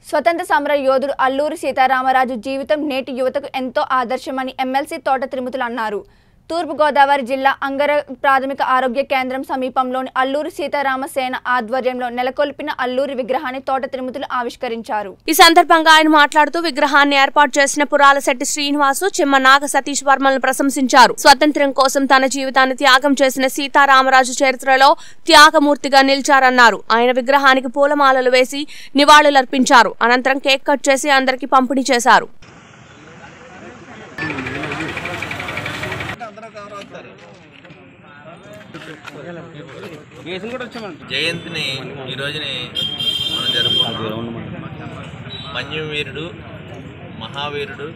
స్వతంత్ర సమర యోధుడు అల్లూరి సీతారామరాజు జీవితం నేటి యువతకు ఎంతో ఆదర్శమని ఎమ్మెల్సీ తోట తిరుమతులు అన్నారు తూర్పుగోదావరి జిల్లా అంగర ప్రాథమిక ఆరోగ్య కేంద్రం సమీపంలోని అల్లూరి సీతారామ సేన ఆధ్వర్యంలో నెలకొల్పిన అల్లూరి విగ్రహాన్ని తోట తిరుమతులు ఆవిష్కరించారు ఈ సందర్భంగా ఆయన మాట్లాడుతూ విగ్రహాన్ని ఏర్పాటు చేసిన పురాలశెట్టి శ్రీనివాసు చిమ్మ నాగ సతీష్ వర్మలను ప్రశంసించారు స్వతంత్రం కోసం తన జీవితాన్ని త్యాగం చేసిన సీతారామరాజు చరిత్రలో త్యాగమూర్తిగా నిలిచారన్నారు ఆయన విగ్రహానికి పూలమాలలు వేసి నివాళులర్పించారు అనంతరం కేక్ కట్ చేసి అందరికీ పంపిణీ చేశారు జయంతిని ఈ రోజుని మనం జరుపుకుంటున్నాం మన్యువీరుడు మహావీరుడు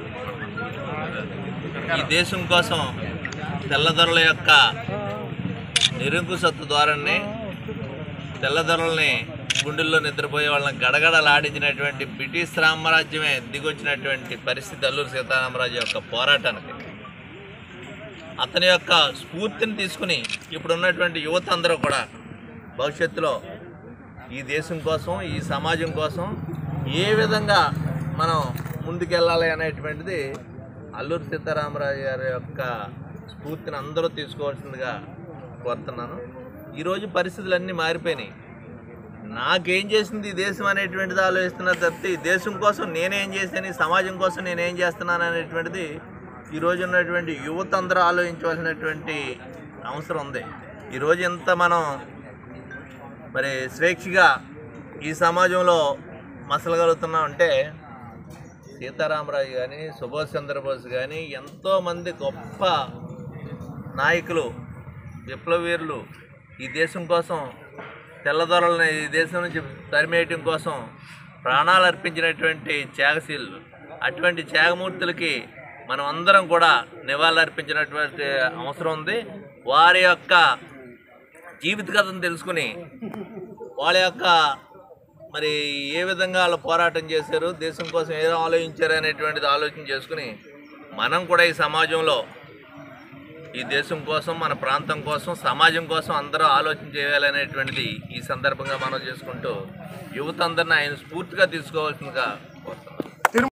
ఈ దేశం కోసం తెల్లదొరల యొక్క నిరంకుశత్వ ద్వారాన్ని తెల్లదొరల్ని గుండెల్లో నిద్రపోయే వాళ్ళని గడగడలాడించినటువంటి బ్రిటిష్ సామ్రాజ్యమే దిగొచ్చినటువంటి పరిస్థితి అల్లూరు సీతారామరాజు యొక్క పోరాటానికి అతని యొక్క స్ఫూర్తిని తీసుకుని ఇప్పుడు ఉన్నటువంటి యువత అందరూ కూడా భవిష్యత్తులో ఈ దేశం కోసం ఈ సమాజం కోసం ఏ విధంగా మనం ముందుకెళ్ళాలి అనేటువంటిది అల్లూరి సీతారామరాజు గారి యొక్క స్ఫూర్తిని అందరూ తీసుకోవాల్సిందిగా కోరుతున్నాను ఈరోజు పరిస్థితులన్నీ మారిపోయినాయి నాకేం చేసింది ఈ దేశం అనేటువంటిది ఆలోచిస్తున్నా తప్పితే ఈ దేశం కోసం నేనేం చేశాను ఈ సమాజం కోసం నేనేం చేస్తున్నాను అనేటువంటిది ఈరోజు ఉన్నటువంటి యువత అందరూ ఆలోచించవలసినటువంటి అవసరం ఉంది ఈరోజు ఎంత మనం మరి స్వేచ్ఛగా ఈ సమాజంలో మసలగలుగుతున్నాం అంటే సీతారామరాజు కానీ సుభాష్ చంద్రబోస్ కానీ ఎంతోమంది గొప్ప నాయకులు విప్లవీరులు ఈ దేశం కోసం తెల్లదొరలని ఈ దేశం నుంచి తరిమేయటం కోసం ప్రాణాలు అర్పించినటువంటి త్యాగశీలు అటువంటి త్యాగమూర్తులకి మనం అందరం కూడా నివాళులు అర్పించినటువంటి అవసరం ఉంది వారి యొక్క జీవిత కథను తెలుసుకుని వాళ్ళ యొక్క మరి ఏ విధంగా వాళ్ళు పోరాటం చేశారు దేశం కోసం ఏదో ఆలోచించారు అనేటువంటిది ఆలోచన చేసుకుని మనం కూడా ఈ సమాజంలో ఈ దేశం కోసం మన ప్రాంతం కోసం సమాజం కోసం అందరూ ఆలోచన చేయాలనేటువంటిది ఈ సందర్భంగా మనం చేసుకుంటూ యువత అందరిని ఆయన స్ఫూర్తిగా తీసుకోవాల్సిందిగా